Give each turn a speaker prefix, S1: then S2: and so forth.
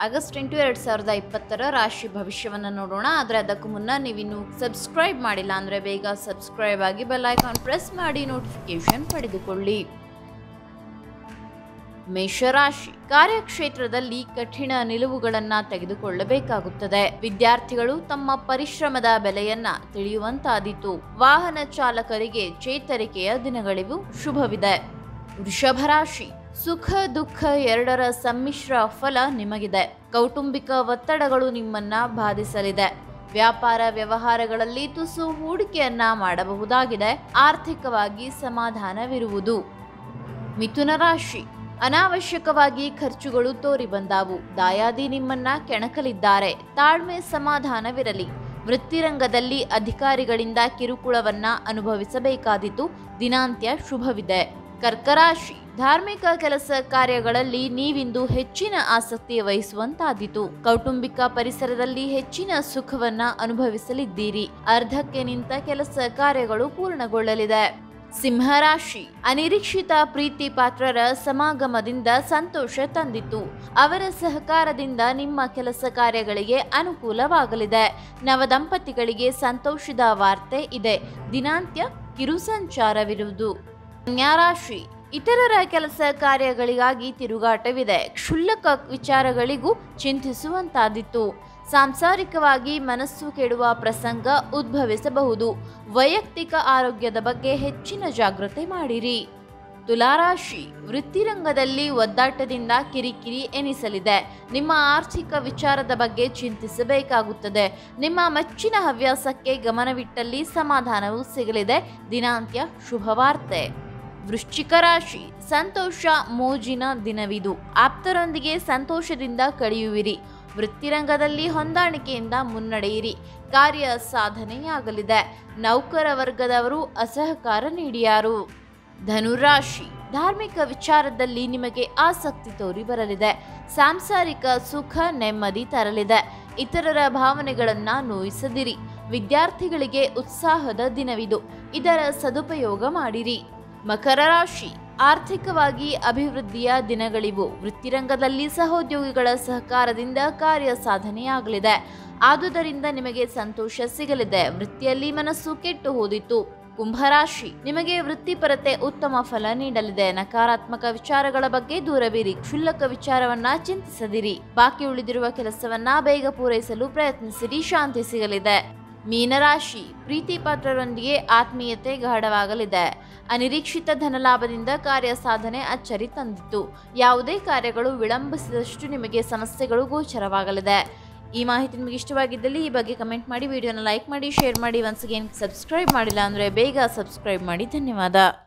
S1: August ಎಂಟು ಎರಡು ಸಾವಿರದ ಇಪ್ಪತ್ತರ ರಾಶಿ ಭವಿಷ್ಯವನ್ನು ನೋಡೋಣ ಆದರೆ ಅದಕ್ಕೂ ಮುನ್ನ ನೀವಿನ್ನು ಸಬ್ಸ್ಕ್ರೈಬ್ ಮಾಡಿಲ್ಲ ಅಂದರೆ ಬೇಗ ಸಬ್ಸ್ಕ್ರೈಬ್ ಆಗಿ ಬೆಲ್ ಐಕಾನ್ ಪ್ರೆಸ್ ಮಾಡಿ ನೋಟಿಫಿಕೇಶನ್ ಪಡೆದುಕೊಳ್ಳಿ ಮೇಷರಾಶಿ ಕಾರ್ಯಕ್ಷೇತ್ರದಲ್ಲಿ ಕಠಿಣ ನಿಲುವುಗಳನ್ನು ತೆಗೆದುಕೊಳ್ಳಬೇಕಾಗುತ್ತದೆ ವಿದ್ಯಾರ್ಥಿಗಳು ತಮ್ಮ ಪರಿಶ್ರಮದ ಬೆಲೆಯನ್ನ ತಿಳಿಯುವಂತಾದೀತು ವಾಹನ ಚಾಲಕರಿಗೆ ಚೇತರಿಕೆಯ ದಿನಗಳಿವು ಶುಭವಿದೆ ವೃಷಭರಾಶಿ ಸುಖ ದುಃಖ ಎರಡರ ಸಮ್ಮಿಶ್ರ ಫಲ ನಿಮಗಿದೆ ಕೌಟುಂಬಿಕ ಒತ್ತಡಗಳು ನಿಮ್ಮನ್ನ ಬಾಧಿಸಲಿದೆ ವ್ಯಾಪಾರ ವ್ಯವಹಾರಗಳಲ್ಲಿ ತುಸು ಹೂಡಿಕೆಯನ್ನ ಮಾಡಬಹುದಾಗಿದೆ ಆರ್ಥಿಕವಾಗಿ ಸಮಾಧಾನವಿರುವುದು ಮಿಥುನ ರಾಶಿ ಅನಾವಶ್ಯಕವಾಗಿ ಖರ್ಚುಗಳು ತೋರಿ ಬಂದಾವು ದಾಯಾದಿ ನಿಮ್ಮನ್ನ ಕೆಣಕಲಿದ್ದಾರೆ ತಾಳ್ಮೆ ಸಮಾಧಾನವಿರಲಿ ವೃತ್ತಿರಂಗದಲ್ಲಿ ಅಧಿಕಾರಿಗಳಿಂದ ಕಿರುಕುಳವನ್ನ ಅನುಭವಿಸಬೇಕಾದೀತು ದಿನಾಂತ್ಯ ಶುಭವಿದೆ ಕರ್ಕರಾಶಿ ಧಾರ್ಮಿಕ ಕೆಲಸ ಕಾರ್ಯಗಳಲ್ಲಿ ನೀವಿಂದು ಹೆಚ್ಚಿನ ಆಸಕ್ತಿ ವಹಿಸುವಂತಾದೀತು ಕೌಟುಂಬಿಕ ಪರಿಸರದಲ್ಲಿ ಹೆಚ್ಚಿನ ಸುಖವನ್ನ ಅನುಭವಿಸಲಿದ್ದೀರಿ ಅರ್ಧಕ್ಕೆ ನಿಂತ ಕೆಲಸ ಕಾರ್ಯಗಳು ಪೂರ್ಣಗೊಳ್ಳಲಿದೆ ಸಿಂಹರಾಶಿ ಅನಿರೀಕ್ಷಿತ ಪ್ರೀತಿ ಪಾತ್ರರ ಸಮಾಗಮದಿಂದ ಸಂತೋಷ ತಂದಿತು ಅವರ ಸಹಕಾರದಿಂದ ನಿಮ್ಮ ಕೆಲಸ ಕಾರ್ಯಗಳಿಗೆ ಅನುಕೂಲವಾಗಲಿದೆ ನವದಂಪತಿಗಳಿಗೆ ಸಂತೋಷದ ವಾರ್ತೆ ಇದೆ ದಿನಾಂತ್ಯ ಕಿರು ಸಂಚಾರವಿರುವುದು ಕನ್ಯಾರಾಶಿ ಇತರರ ಕೆಲಸ ಕಾರ್ಯಗಳಿಗಾಗಿ ತಿರುಗಾಟವಿದೆ ಕ್ಷುಲ್ಲಕ ವಿಚಾರಗಳಿಗೂ ಚಿಂತಿಸುವಂತಾದಿತ್ತು ಸಾಂಸಾರಿಕವಾಗಿ ಮನಸ್ಸು ಕೆಡುವ ಪ್ರಸಂಗ ಉದ್ಭವಿಸಬಹುದು ವೈಯಕ್ತಿಕ ಆರೋಗ್ಯದ ಬಗ್ಗೆ ಹೆಚ್ಚಿನ ಜಾಗ್ರತೆ ಮಾಡಿರಿ ತುಲಾರಾಶಿ ವೃತ್ತಿರಂಗದಲ್ಲಿ ಒದ್ದಾಟದಿಂದ ಕಿರಿಕಿರಿ ಎನಿಸಲಿದೆ ನಿಮ್ಮ ಆರ್ಥಿಕ ವಿಚಾರದ ಬಗ್ಗೆ ಚಿಂತಿಸಬೇಕಾಗುತ್ತದೆ ನಿಮ್ಮ ಮೆಚ್ಚಿನ ಹವ್ಯಾಸಕ್ಕೆ ಗಮನವಿಟ್ಟಲ್ಲಿ ಸಮಾಧಾನವು ಸಿಗಲಿದೆ ದಿನಾಂತ್ಯ ಶುಭವಾರ್ತೆ ವೃಶ್ಚಿಕ ರಾಶಿ ಸಂತೋಷ ಮೋಜಿನ ದಿನವಿದು ಆಪ್ತರೊಂದಿಗೆ ಸಂತೋಷದಿಂದ ಕಳೆಯುವಿರಿ ವೃತ್ತಿರಂಗದಲ್ಲಿ ಹೊಂದಾಣಿಕೆಯಿಂದ ಮುನ್ನಡೆಯಿರಿ ಕಾರ್ಯ ಸಾಧನೆಯಾಗಲಿದೆ ನೌಕರ ವರ್ಗದವರು ಅಸಹಕಾರ ನೀಡಿಯಾರು ಧನುರಾಶಿ ಧಾರ್ಮಿಕ ವಿಚಾರದಲ್ಲಿ ನಿಮಗೆ ಆಸಕ್ತಿ ತೋರಿ ಬರಲಿದೆ ಸಾಂಸಾರಿಕ ಸುಖ ನೆಮ್ಮದಿ ತರಲಿದೆ ಇತರರ ಭಾವನೆಗಳನ್ನ ನೋಯಿಸದಿರಿ ವಿದ್ಯಾರ್ಥಿಗಳಿಗೆ ಉತ್ಸಾಹದ ದಿನವಿದು ಇದರ ಸದುಪಯೋಗ ಮಾಡಿರಿ ಮಕರ ರಾಶಿ ಆರ್ಥಿಕವಾಗಿ ಅಭಿವೃದ್ಧಿಯ ದಿನಗಳಿವು ವೃತ್ತಿರಂಗದಲ್ಲಿ ಸಹೋದ್ಯೋಗಿಗಳ ಸಹಕಾರದಿಂದ ಕಾರ್ಯ ಸಾಧನೆಯಾಗಲಿದೆ ಆದುದರಿಂದ ನಿಮಗೆ ಸಂತೋಷ ಸಿಗಲಿದೆ ವೃತ್ತಿಯಲ್ಲಿ ಮನಸ್ಸು ಕೆಟ್ಟು ಹೋದಿತ್ತು ಕುಂಭರಾಶಿ ನಿಮಗೆ ವೃತ್ತಿಪರತೆ ಉತ್ತಮ ಫಲ ನೀಡಲಿದೆ ನಕಾರಾತ್ಮಕ ವಿಚಾರಗಳ ಬಗ್ಗೆ ದೂರವಿರಿ ಕ್ಷುಲ್ಲಕ ವಿಚಾರವನ್ನ ಚಿಂತಿಸದಿರಿ ಬಾಕಿ ಉಳಿದಿರುವ ಕೆಲಸವನ್ನ ಬೇಗ ಪೂರೈಸಲು ಪ್ರಯತ್ನಿಸಿರಿ ಶಾಂತಿ ಸಿಗಲಿದೆ ಮೀನರಾಶಿ ಪ್ರೀತಿ ಪಾತ್ರರೊಂದಿಗೆ ಆತ್ಮೀಯತೆ ಗಾಢವಾಗಲಿದೆ ಅನಿರೀಕ್ಷಿತ ಧನಲಾಭದಿಂದ ಕಾರ್ಯ ಸಾಧನೆ ಅಚ್ಚರಿ ತಂದಿತ್ತು ಯಾವುದೇ ಕಾರ್ಯಗಳು ವಿಳಂಬಿಸಿದಷ್ಟು ನಿಮಗೆ ಸಮಸ್ಯೆಗಳು ಗೋಚರವಾಗಲಿದೆ ಈ ಮಾಹಿತಿ ನಿಮಗೆ ಇಷ್ಟವಾಗಿದ್ದಲ್ಲಿ ಈ ಬಗ್ಗೆ ಕಮೆಂಟ್ ಮಾಡಿ ವಿಡಿಯೋನ ಲೈಕ್ ಮಾಡಿ ಶೇರ್ ಮಾಡಿ ಒನ್ಸ್ ಅಗೇನ್ ಸಬ್ಸ್ಕ್ರೈಬ್ ಮಾಡಿಲ್ಲ ಅಂದರೆ ಬೇಗ ಸಬ್ಸ್ಕ್ರೈಬ್ ಮಾಡಿ ಧನ್ಯವಾದ